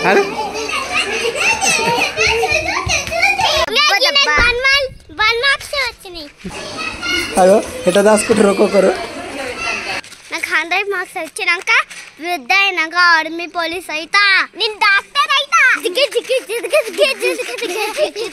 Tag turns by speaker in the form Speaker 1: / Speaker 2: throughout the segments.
Speaker 1: అరే
Speaker 2: one marks వచ్చినాయి
Speaker 1: అదో ఎట్లా దాచుకుంటారు ఒక్కొక్కరు
Speaker 2: నాకు హండ్రెడ్ మార్క్స్ వచ్చినాక వృద్ధ అయినాక ఆర్మీ పోలీస్ అయితా నేను డాక్టర్ అయితా జిగి జిగి జిగి జిగి జిగి జిగి జిగి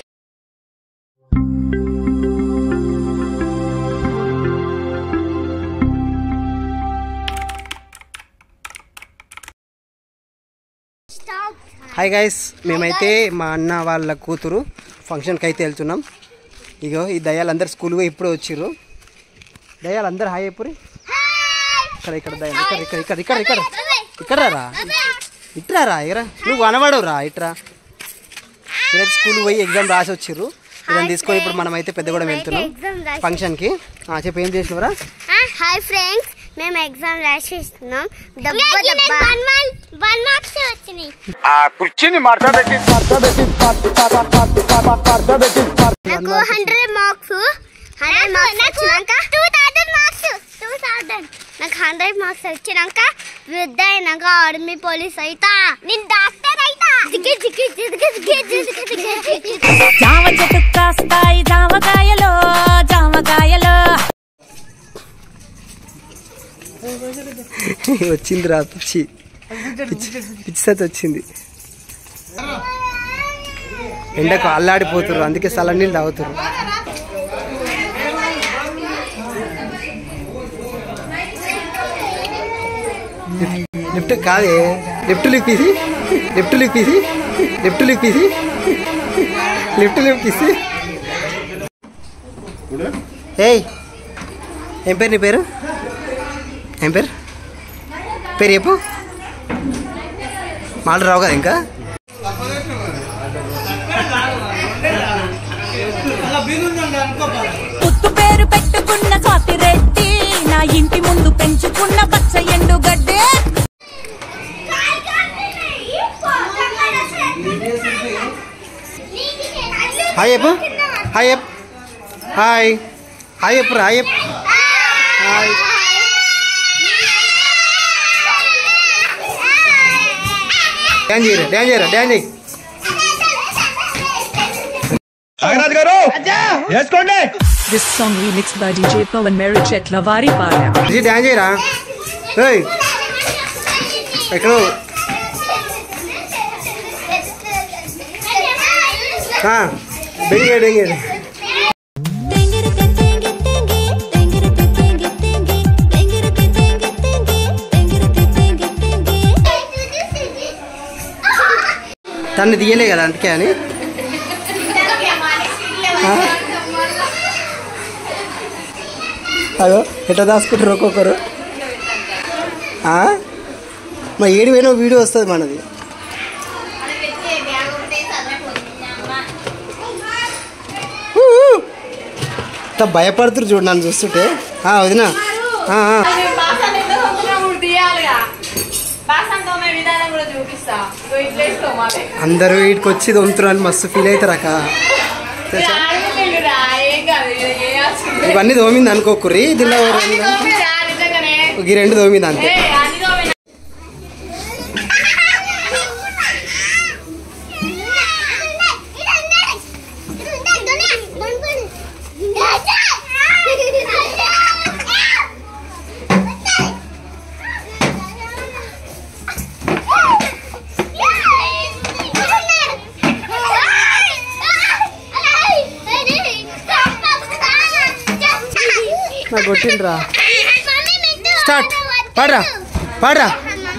Speaker 2: స్టాప్
Speaker 1: హాయ్ గైస్ మేమైతే మా అన్న వాళ్ళ కూతురు ఫంక్షన్కి అయితే వెళ్తున్నాం ఇగో ఈ దయ్యాలు అందరు స్కూల్ పోయి ఇప్పుడే వచ్చిర్రు దయ్యాలు అందరు హాయ్ ఎప్పుడు ఇక్కడ ఇక్కడ దయ్యాలు ఇక్కడ ఇక్కడ ఇక్కడ ఇక్కడ ఇక్కడ ఇక్కడ రా ఇట్రా రా ఇరా నువ్వు అనవాడవు రా ఇట్రా ఈరోజు స్కూల్ పోయి ఎగ్జామ్ రాసి వచ్చిర్రు ఇదని తీసుకొని ఇప్పుడు మనం అయితే పెద్దగూడెం వెళ్తున్నాం
Speaker 2: ఎగ్జామ్ రాసి
Speaker 1: ఫంక్షన్కి ఆ, చెప్పు ఏం చేసినవరా
Speaker 2: హాయ్ ఫ్రెండ్స్ మేము ఎగ్జామ్ రాసేస్తున్నాం దెబ్బ దెబ్బ వన్ మార్క్స్ వచ్చినాయి
Speaker 3: ఆ కుర్చీని మడత పెట్టి
Speaker 2: నాకు హండ్రెడ్ మార్క్స్ హండ్రెడ్ మార్క్స్ వచ్చినాక two thousand marks two thousand నాకు హండ్రెడ్ మార్క్స్ వచ్చినాక వృద్ధ అయినాక ఆర్మీ పోలీస్ అయితా నేను డాక్టర్ అయితా జిగి జిగి జిగి జిగి జిగి జిగి
Speaker 4: జామ చెట్టు కాస్తాయి జామకాయలో జామకాయలో
Speaker 1: వచ్చింది రా పిచ్చి పిచ్చి పిచ్చి సత్ వచ్చింది ఎండకు అల్లాడిపోతున్నారు అందుకే సల నీళ్ళు తాగుతారు లిఫ్ట్ కాదే లిఫ్ట్ లిప్పేసి లిఫ్ట్ లిప్పేసి లిఫ్ట్ లిప్పేసి లిఫ్ట్ లిప్పేసి ఏయ్ ఏం పేరు నీ పేరు ఏం పేరు పేరు చెప్పు మాటలు రావు కదా ఇంకా
Speaker 4: పుత్తు పేరు పెట్టుకున్న స్వాతి రెడ్డి నా ఇంటి ముందు పెంచుకున్న పచ్చ ఎండు గడ్డే
Speaker 1: హాయ్ చెప్పు హాయ్ చెప్పు హాయ్ హాయ్ చెప్పు హాయ్ చెప్పు హాయ్ డ్యాన్స్ చేయరా డ్యాన్స్ చేయరా డ్యాన్స్ చేయి
Speaker 3: నాగరాజు గారు వేసుకోండి
Speaker 5: This song remixed by DJ Pawan Merichet Lavari Paya.
Speaker 1: ఇది డ్యాన్స్ చేయరా ఏయ్ ఎక్కడ డెంగే డెంగే తను తీయలే కదా అందుకే అని ఆ? అదో ఎట్లా దాచుకుంటారు ఒక్కొక్కరు ఆ? మా ఏడు పోయిన వీడియో వస్తుంది మనది ఊ, ఊ. ఇంత భయపడుతురు చూడు నన్ను చూస్తుంటే ఆ, వదినా ఆ, ఆ.
Speaker 6: బాసన్ ఎంత సొంతంగా కూడా తీయాలిగా బాసన్ తోమే విధానం కూడా చూపిస్తా ఇగో ఇట్లా వేసుకో మావే
Speaker 1: అందరూ వీటికి వచ్చి దొమ్ముతున్నారు అని మస్తు ఫీల్ అవుతారు అక్క తెలుసా
Speaker 6: ఆడపిల్లురా ఏం కాదు ఇది చేయాల్సింది
Speaker 1: ఇవన్నీ దోమింది అనుకోకుర్రి దీనిలో ఓ
Speaker 6: అన్ని
Speaker 1: రెండు-
Speaker 6: తోమేరా నిజంగానే
Speaker 1: ఈ రెండు దోమింది అంతే
Speaker 6: ఏ అన్ని తోమే
Speaker 1: నాకు కొట్టిండ్రా స్టార్ట్ పాడరా పాడరా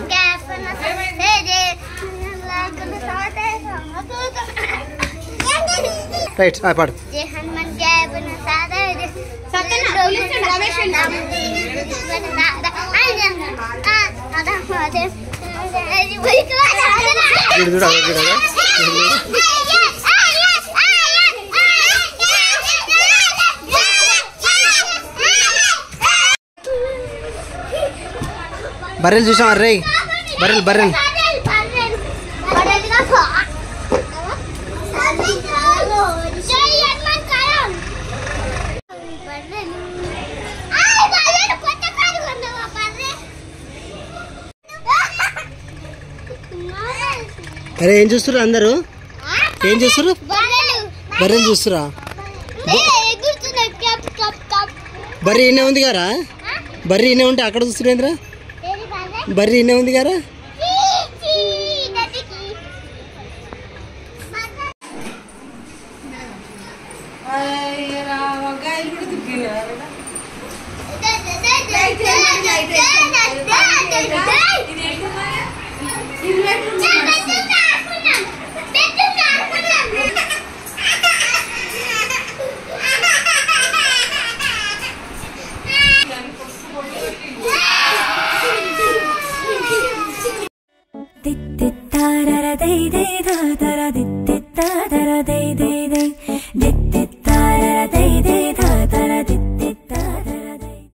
Speaker 1: రైట్ ఆ, పాడు
Speaker 2: జై హనుమాన్ జై బన సాదా సత్యన పోలీసు రమేష్
Speaker 1: చూడు చూడు అదో చూడు అదో. బర్రెలు చూసాం రే బర్రెలు బర్రెలు
Speaker 2: బర్రెలు
Speaker 1: అరే ఏం చూస్తున్నారు అందరూ ఏం చూస్తున్నారు బర్రెలు చూస్తురా
Speaker 2: ఎగురుతున్నాయి కప్ కప్ కప్
Speaker 1: బర్రె ఈయనే ఉంది గారా బర్రె ఈయనే ఉంటే అక్కడ చూస్తురేంద్రా
Speaker 2: ఏది బాగా
Speaker 1: బర్రె ఈయనే ఉంది గారా
Speaker 2: చీ నదికి
Speaker 4: దిత్తిత్తారర దై దై దా దర దిత్తిత్తాదర దై దై